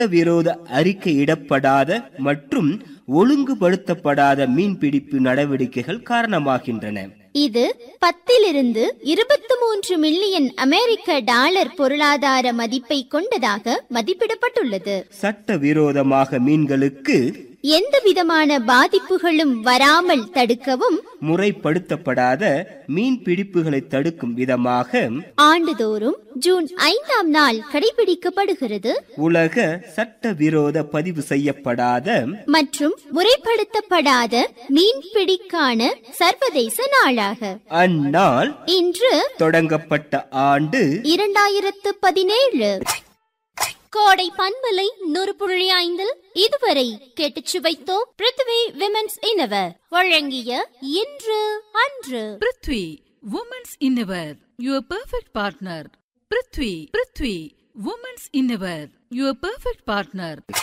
விரோத அறிக்கையிடப்படாத மற்றும் ஒழுங்குபடுத்தப்படாத மீன்பிடிப்பு நடவடிக்கைகள் காரணமாகின்றன இது பத்திலிருந்து இருபத்தி மூன்று மில்லியன் அமெரிக்க டாலர் பொருளாதார மதிப்பை கொண்டதாக மதிப்பிடப்பட்டுள்ளது சட்டவிரோதமாக மீன்களுக்கு எந்த விதமான பாதிப்புகளும் வராமல் தடுக்கவும் முறைப்படுத்தப்படாத மீன் பிடிப்புகளை தடுக்கும் விதமாக ஆண்டுதோறும் ஜூன் ஐந்தாம் நாள் கடைபிடிக்கப்படுகிறது உலக சட்டவிரோத பதிவு செய்யப்படாத மற்றும் முறைப்படுத்தப்படாத மீன்பிடிக்கான சர்வதேச நாளாக அந்நாள் இன்று தொடங்கப்பட்ட ஆண்டு இரண்டாயிரத்து பதினேழு கோடை பண்பலை நூறு புள்ளி ஐந்தில் இதுவரை கேட்டுச் சுவைத்தோம் பிருத்வி விமென்ஸ் இனவர் வழங்கிய இன்று அன்று prithvi women's innerwear your perfect partner prithvi prithvi women's innerwear your perfect partner